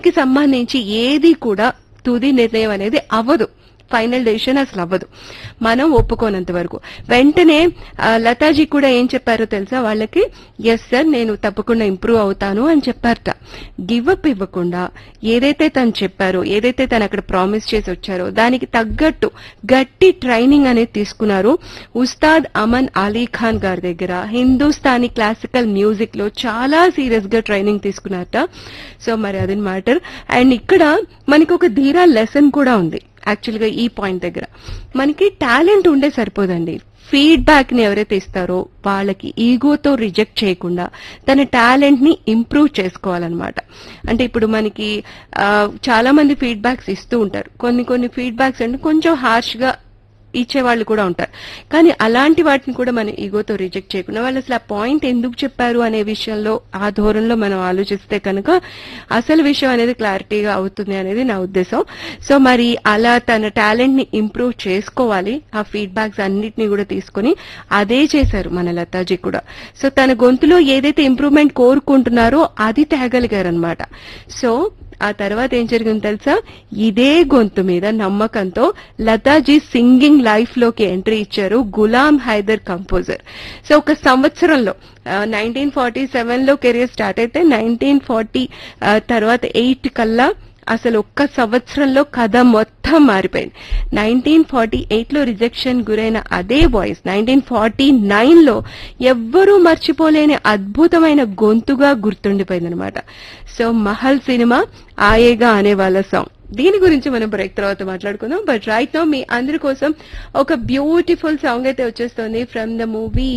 దీనికి సంబంధించి ఏది కూడా తుది నిర్ణయం అనేది అవ్వదు ఫైనల్ డెసిషన్ అసలు అవ్వదు మనం ఒప్పుకోనంత వరకు వెంటనే ఆ, లతాజీ కూడా ఏం చెప్పారో తెలుసా వాళ్ళకి ఎస్ సార్ నేను తప్పకుండా ఇంప్రూవ్ అవుతాను అని చెప్పారట గివ్ అప్ ఇవ్వకుండా ఏదైతే తను చెప్పారో ఏదైతే తను అక్కడ ప్రామిస్ చేసి వచ్చారో దానికి తగ్గట్టు గట్టి ట్రైనింగ్ అనేది తీసుకున్నారు ఉస్తాద్ అమన్ అలీ ఖాన్ గారి దగ్గర హిందుస్థానీ క్లాసికల్ మ్యూజిక్ లో చాలా సీరియస్ గా ట్రైనింగ్ తీసుకున్నారట సో మరి అది మ్యాటర్ అండ్ ఇక్కడ మనకి ఒక ధీరా లెసన్ కూడా ఉంది యాక్చువల్ గా ఈ పాయింట్ దగ్గర మనకి టాలెంట్ ఉండే సరిపోదండి ఫీడ్బ్యాక్ ని ఎవరైతే ఇస్తారో వాళ్ళకి ఈగోతో రిజెక్ట్ చేయకుండా తన టాలెంట్ ని ఇంప్రూవ్ చేసుకోవాలన్నమాట అంటే ఇప్పుడు మనకి ఆ, చాలా మంది ఫీడ్బ్యాక్స్ ఇస్తూ ఉంటారు కొన్ని కొన్ని ఫీడ్బ్యాక్స్ అంటే కొంచెం హార్ష్ గా ఇచ్చే వాళ్ళు కూడా ఉంటారు కానీ అలాంటి వాటిని కూడా మనం ఈగోతో రిజెక్ట్ చేయకుండా వాళ్ళు అసలు ఆ పాయింట్ ఎందుకు చెప్పారు అనే విషయంలో ఆ ధోరణిలో మనం ఆలోచిస్తే కనుక అసలు విషయం అనేది క్లారిటీగా అవుతుంది అనేది నా ఉద్దేశం సో మరి అలా తన టాలెంట్ ని ఇంప్రూవ్ చేసుకోవాలి ఆ ఫీడ్బ్యాక్స్ అన్నిటిని కూడా తీసుకొని అదే చేశారు మన లతాజీ కూడా సో తన గొంతులో ఏదైతే ఇంప్రూవ్మెంట్ కోరుకుంటున్నారో అది తేగలిగారనమాట సో ఆ తర్వాత ఏం జరిగింది తెలుసా ఇదే గొంతు మీద నమ్మకంతో లతాజీ సింగింగ్ లైఫ్ లోకి ఎంట్రీ ఇచ్చారు గులాం హైదర్ కంపోజర్ సో ఒక సంవత్సరంలో నైన్టీన్ ఫార్టీ సెవెన్ లో కెరీర్ స్టార్ట్ అయితే నైన్టీన్ ఫార్టీ తర్వాత ఎయిట్ కల్లా అసలు ఒక్క సంవత్సరంలో కథ మొత్తం మారిపోయింది నైన్టీన్ ఫార్టీ ఎయిట్ లో రిజెక్షన్ గురైన అదే వాయిస్ నైన్టీన్ ఫార్టీ నైన్ లో ఎవ్వరూ మర్చిపోలేని అద్భుతమైన గొంతుగా గుర్తుండిపోయింది అనమాట సో మహల్ సినిమా ఆయేగా అనే వాళ్ళ సాంగ్ దీని గురించి మనం బ్రేక్ తర్వాత మాట్లాడుకుందాం బట్ రైట్ నో మీ అందరి కోసం ఒక బ్యూటిఫుల్ సాంగ్ అయితే వచ్చేస్తుంది from the movie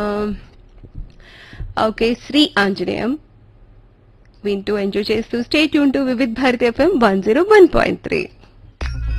okay Sri Anjaneyam వింటూ ఎంజాయ్ చేస్తూ stay tune to Vividh Bharati FM one zero one point three